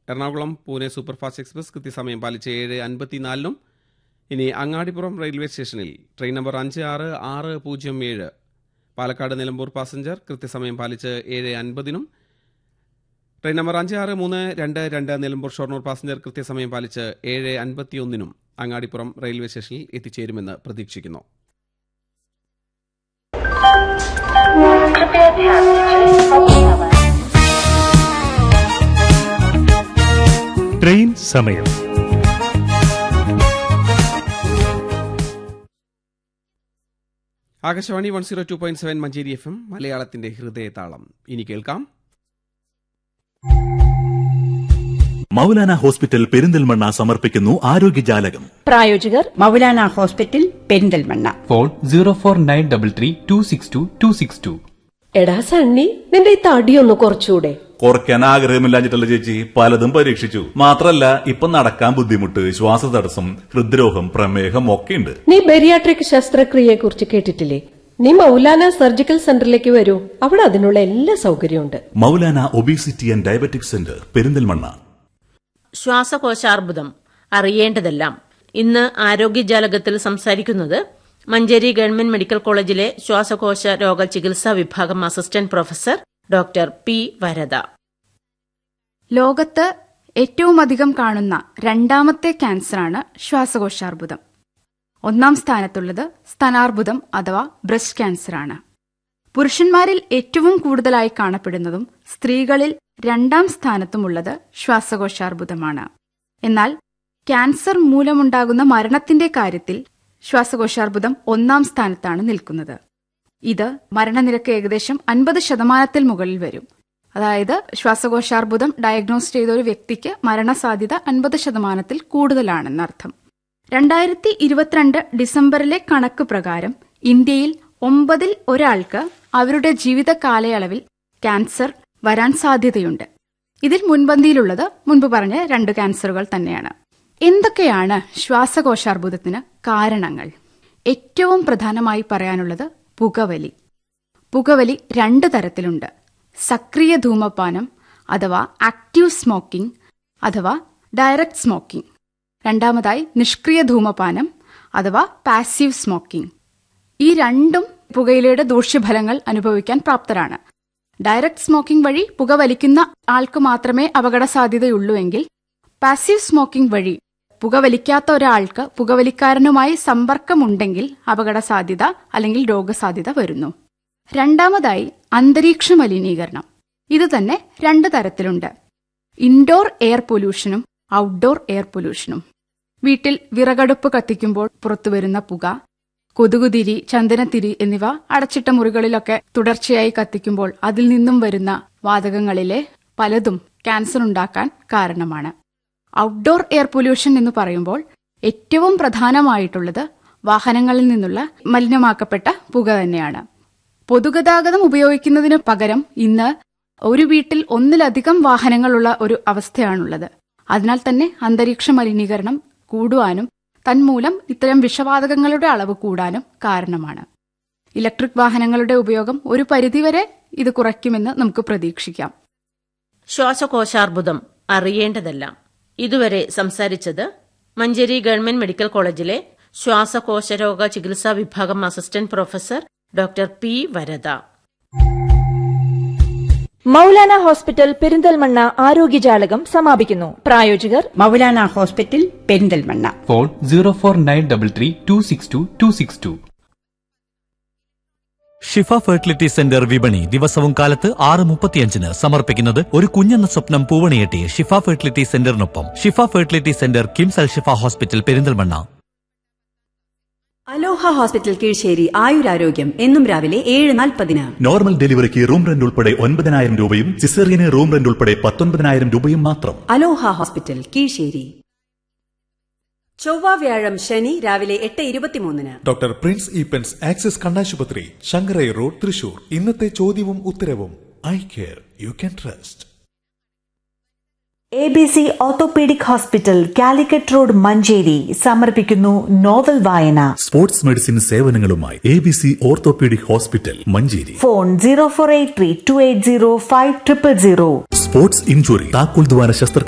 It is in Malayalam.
എറണാകുളം പൂനെ സൂപ്പർഫാസ്റ്റ് എക്സ്പ്രസ് കൃത്യസമയം പാലിച്ച് ഏഴ് അൻപത്തിനാലിനും ഇനി അങ്ങാടിപ്പുറം റെയിൽവേ സ്റ്റേഷനിൽ ട്രെയിൻ നമ്പർ അഞ്ച് ആറ് ആറ് പൂജ്യം ഏഴ് പാലക്കാട് നിലമ്പൂർ പാസഞ്ചർ കൃത്യസമയം പാലിച്ച് ഏഴ് അൻപതിനും ട്രെയിൻ നമ്പർ അഞ്ച് ആറ് മൂന്ന് രണ്ട് രണ്ട് നിലമ്പൂർ ഷൊർണൂർ പാസഞ്ചർ കൃത്യസമയം പാലിച്ച് ഏഴ് അൻപത്തിയൊന്നിനും അങ്ങാടിപ്പുറം റെയിൽവേ സ്റ്റേഷനിൽ എത്തിച്ചേരുമെന്ന് പ്രതീക്ഷിക്കുന്നു Prepare passengers for Manila. Train സമയം Akashvani one zero two point seven Manjeri F M മലയാളത്തിന്റെ ഹൃദയതാളം ഇനി കേൾക്കാം മൗലാന ഹോസ്പിറ്റൽ പെരിന്തൽമണ്ണ സമർപ്പിക്കുന്നു ആരോഗ്യജാലകം പ്രായോജകർ Moulana hospital Perinthalmanna phone zero four nine double three two six two two six two എടാ സണ്ണി നിന്റെ ഈ തടിയൊന്ന് കുറച്ചുകൂടെ കുറയ്ക്കാൻ ആഗ്രഹമില്ലാഞ്ഞിട്ടല്ല ചേച്ചി പലതും പരീക്ഷിച്ചു മാത്രല്ല ഇപ്പൊ നടക്കാൻ ബുദ്ധിമുട്ട് ശ്വാസതടസ്സം ഹൃദ്രോഗം പ്രമേഹം ഒക്കെയുണ്ട് നീ ബെരിയാട്രിക് ശസ്ത്രക്രിയയെ കുറിച്ച് കേട്ടിട്ടില്ലേ നീ മൗലാന സർജിക്കൽ സെന്ററിലേക്ക് വരൂ അവിടെ അതിനുള്ള എല്ലാ സൗകര്യമുണ്ട് Moulana obesity and diabetic centre Perinthalmanna ശ്വാസകോശാർബുദം അറിയേണ്ടതെല്ലാം ഇന്ന് ആരോഗ്യജാലകത്തിൽ സംസാരിക്കുന്നത് മഞ്ചേരി ഗവൺമെന്റ് മെഡിക്കൽ കോളേജിലെ ശ്വാസകോശ രോഗ ചികിത്സാ വിഭാഗം assistant professor doctor P Varada ലോകത്ത് ഏറ്റവും അധികം കാണുന്ന രണ്ടാമത്തെ ക്യാൻസറാണ് ശ്വാസകോശാർബുദം ഒന്നാം സ്ഥാനത്തുള്ളത് സ്തനാർബുദം അഥവാ ബ്രസ്റ്റ് ക്യാൻസറാണ് പുരുഷന്മാരിൽ ഏറ്റവും കൂടുതലായി കാണപ്പെടുന്നതും സ്ത്രീകളിൽ രണ്ടാം സ്ഥാനത്തുമുള്ളത് ശ്വാസകോശാർബുദമാണ് എന്നാൽ ക്യാൻസർ മൂലമുണ്ടാകുന്ന മരണത്തിന്റെ കാര്യത്തിൽ ശ്വാസകോശാർബുദം ഒന്നാം സ്ഥാനത്താണ് നിൽക്കുന്നത് ഇത് മരണനിരക്ക് ഏകദേശം അൻപത് ശതമാനത്തിൽ മുകളിൽ വരും അതായത് ശ്വാസകോശാർബുദം ഡയഗ്നോസ് ചെയ്ത ഒരു വ്യക്തിക്ക് മരണസാധ്യത അൻപത് ശതമാനത്തിൽ കൂടുതലാണെന്നർത്ഥം രണ്ടായിരത്തി ഇരുപത്തിരണ്ട് ഡിസംബറിലെ കണക്ക് പ്രകാരം ഇന്ത്യയിൽ ഒമ്പതിൽ ഒരാൾക്ക് അവരുടെ ജീവിത കാലയളവിൽ ക്യാൻസർ വരാൻ സാധ്യതയുണ്ട് ഇതിൽ മുൻപന്തിയിലുള്ളത് മുൻപ് പറഞ്ഞ രണ്ട് ക്യാൻസറുകൾ തന്നെയാണ് എന്തൊക്കെയാണ് ശ്വാസകോശാർബുദത്തിന് കാരണങ്ങൾ ഏറ്റവും പ്രധാനമായി പറയാനുള്ളത് പുകവലി പുകവലി രണ്ട് തരത്തിലുണ്ട് സക്രിയ ധൂമപാനം അഥവാ ആക്റ്റീവ് സ്മോക്കിംഗ് അഥവാ ഡയറക്റ്റ് സ്മോക്കിംഗ് രണ്ടാമതായി നിഷ്ക്രിയ ധൂമപാനം അഥവാ പാസീവ് സ്മോക്കിംഗ് ഈ രണ്ടും പുകയിലയുടെ ദൂഷ്യഫലങ്ങൾ അനുഭവിക്കാൻ പ്രാപ്തരാണ് ഡയറക്റ്റ് സ്മോക്കിംഗ് വഴി പുക വലിക്കുന്ന ആൾക്ക് മാത്രമേ അപകട സാധ്യതയുള്ളൂവെങ്കിൽ പാസീവ് സ്മോക്കിംഗ് വഴി പുകവലിക്കാത്ത ഒരാൾക്ക് പുകവലിക്കാരനുമായി സമ്പർക്കമുണ്ടെങ്കിൽ അപകട സാധ്യത അല്ലെങ്കിൽ രോഗസാധ്യത വരുന്നു രണ്ടാമതായി അന്തരീക്ഷ മലിനീകരണം ഇത് തന്നെ രണ്ട് തരത്തിലുണ്ട് ഇൻഡോർ എയർ പൊല്യൂഷനും ഔട്ട്ഡോർ എയർ പൊല്യൂഷനും വീട്ടിൽ വിറകടുപ്പ് കത്തിക്കുമ്പോൾ പുറത്തുവരുന്ന പുക കൊതുകുതിരി ചന്ദനത്തിരി എന്നിവ അടച്ചിട്ട മുറികളിലൊക്കെ തുടർച്ചയായി കത്തിക്കുമ്പോൾ അതിൽ നിന്നും വരുന്ന വാതകങ്ങളിലെ പലതും ക്യാൻസർ ഉണ്ടാക്കാൻ കാരണമാണ് ഔട്ട്ഡോർ എയർ പൊല്യൂഷൻ എന്ന് പറയുമ്പോൾ ഏറ്റവും പ്രധാനമായിട്ടുള്ളത് വാഹനങ്ങളിൽ നിന്നുള്ള മലിനമാക്കപ്പെട്ട പുക തന്നെയാണ് പൊതുഗതാഗതം ഉപയോഗിക്കുന്നതിന് പകരം ഇന്ന് ഒരു വീട്ടിൽ ഒന്നിലധികം വാഹനങ്ങളുള്ള ഒരു അവസ്ഥയാണുള്ളത് അതിനാൽ തന്നെ അന്തരീക്ഷ മലിനീകരണം കൂടുവാനും തന്മൂലം ഇത്തരം വിഷവാതകങ്ങളുടെ അളവ് കൂടാനും കാരണമാണ് ഇലക്ട്രിക് വാഹനങ്ങളുടെ ഉപയോഗം ഒരു പരിധിവരെ ഇത് കുറയ്ക്കുമെന്ന് നമുക്ക് പ്രതീക്ഷിക്കാം ശ്വാസകോശാർബുദം അറിയേണ്ടതെല്ലാം ഇതുവരെ സംസാരിച്ചത് മഞ്ചേരി ഗവൺമെന്റ് മെഡിക്കൽ കോളേജിലെ ശ്വാസകോശരോഗ ചികിത്സാ വിഭാഗം assistant professor doctor P Varada Moulana hospital Perinthalmanna ആരോഗ്യജാലകം സമാപിക്കുന്നു പ്രായോജകർ Moulana hospital Perinthalmanna phone zero four nine double three two six two two six two Shifa fertility centre വിപണി ദിവസവും കാലത്ത് ആറ് മുപ്പത്തിയഞ്ചിന് സമർപ്പിക്കുന്നത് ഒരു കുഞ്ഞെന്ന സ്വപ്നം പൂവണിയെട്ടി ഷിഫ ഫെർട്ടിലിറ്റി സെന്ററിനൊപ്പം Shifa fertility centre KIMS Al Shifa hospital Perinthalmanna Aloha hospital Keezhissery ആയുരാരോഗ്യം എന്നും രാവിലെ ഏഴ് നാൽപ്പതിന് നോർമൽ ഡെലിവറിക്ക് റൂം റെന്റ് ഉൾപ്പെടെ ഒൻപതിനായിരം രൂപയും സിസേറിയന് റൂം റെന്റ് ഉൾപ്പെടെ പത്തൊൻപതിനായിരം രൂപയും മാത്രം അലോഹ ഹോസ്പിറ്റൽ കീഴ്ശ്ശേരി ചൊവ്വ വ്യാഴം ശനി രാവിലെ എട്ട് ഇരുപത്തിമൂന്നിന് ഡോക്ടർ പ്രിൻസ് ഈപ്പൻസ് ആക്സിസ് കണ്ണാശുപത്രി ശങ്കരൈ റോഡ് തൃശൂർ ഇന്നത്തെ ചോദ്യവും ഉത്തരവും I care you can trust A B C orthopaedic hospital Calicut road Manjeri സമർപ്പിക്കുന്നു നോവൽ വായന സ്പോർട്സ് മെഡിസിൻ സേവനങ്ങളുമായി A B C orthopaedic hospital Manjeri phone zero four eight three two eight zero five triple zero sports injury താക്കോൽ ദ്വാര ശസ്ത്ര